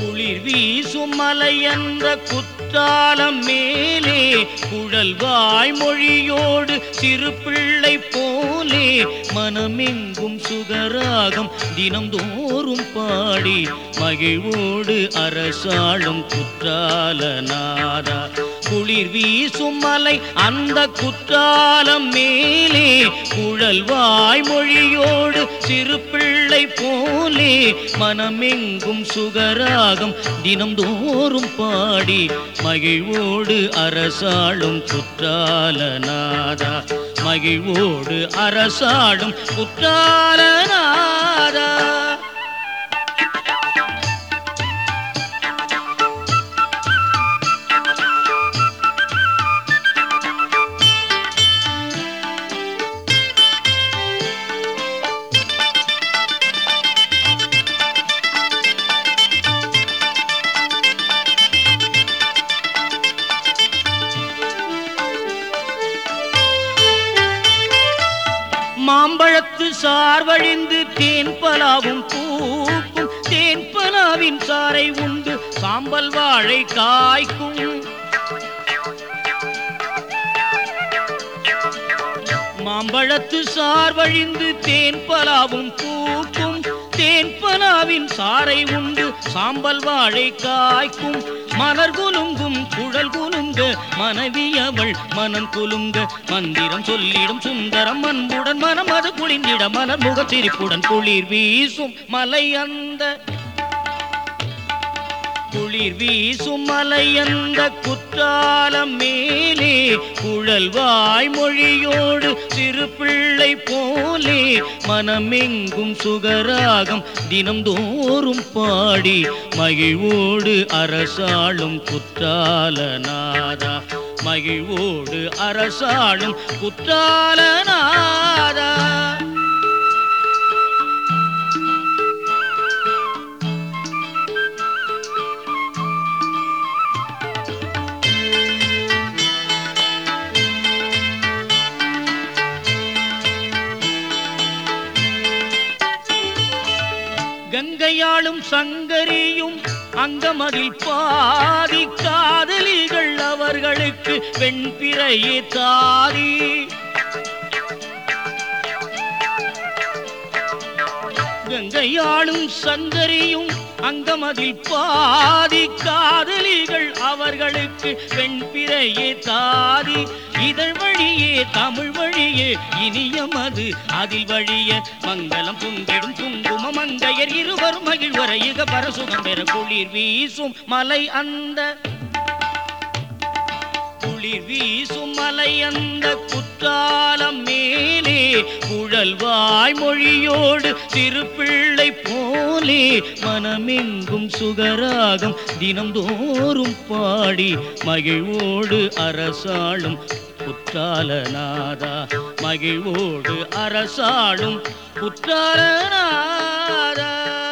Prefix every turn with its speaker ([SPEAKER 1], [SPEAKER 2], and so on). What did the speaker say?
[SPEAKER 1] குளிர் வீசும் மலை என்ற குற்றாலம் மேலே குழல் வாய்மொழியோடு சிறு பிள்ளை போலே மனமெங்கும் சுகராகம் தினம்தோறும் பாடி மகிழ்வோடு அரசாளும் குற்றால நாதா குளிர் வீசும் மலை அந்த குற்றாலம் மேலே குழல் வாய்மொழியோடு சிறு பிள்ளை போலே மனமெங்கும் சுகராகம் தினம்தோறும் பாடி மகிழ்வோடு அரசாளும் குற்றாலநாதா மகிழ்வோடு அரசாளும் குற்றாலநாதா மாம்பழத்து சார்வழிந்து தேன்பலாவும் பூக்கும் தேன்பலாவின் சாறை உண்டு சாம்பல் வாழை காய்க்கும் மாம்பழத்து சார்வழிந்து தேன்பலாவும் பூக்கும் தேன்பலாவின் சாறை உண்டு சாம்பல் வாழை காய்க்கும் மலர் குலுங்கும் குழல் குலுங்க மனைவி அவள் மனம் குலுங்க மந்திரம் சொல்லிடும் சுந்தரம் அன்புடன் மனம் அது குளிந்திட மலர் முகச்சிரிப்புடன் குளிர் வீசும் மலை அந்த குளிர் வீசும் மலை அந்த குற்றாலம் மேலே குழல் வாய்மொழியோடு சிறு பிள்ளை போலே மனமெங்கும் சுகராகம் தினம்தோறும் பாடி மகிழ்வோடு அரசாளும் குற்றாலநாதா மகிழ்வோடு அரசாளும் குற்றாலநாதா கங்கையாளும் சங்கரியும் அங்கமதில் பாதி காதலிகள் அவர்களுக்கு வெண்பிறையே தாதி கங்கையாளும் சங்கரியும் அங்கமதில் பாதி காதலிகள் அவர்களுக்கு வெண்பிறையே தாதி இதழ் வழியே தமிழ் வழியே இனியமது அதில் வழிய மங்களம் பொங்கிடும் குங்கும மங்கையர் இருவரும் மகிழ்வர இக பரசுகம் பெற குளிர் வீசும் மலை அந்த குளிர் வீசும் மலை அந்த குற்றாலம் மேலே குழல் வாய்மொழியோடு சிறு பிள்ளை போலே மனமெங்கும் சுகராகம் தினம்தோறும் பாடி மகிழ்வோடு அரசாளும் குற்றாலநாதா மகிழ்வோடு அரசாளும் குற்றாலநாதா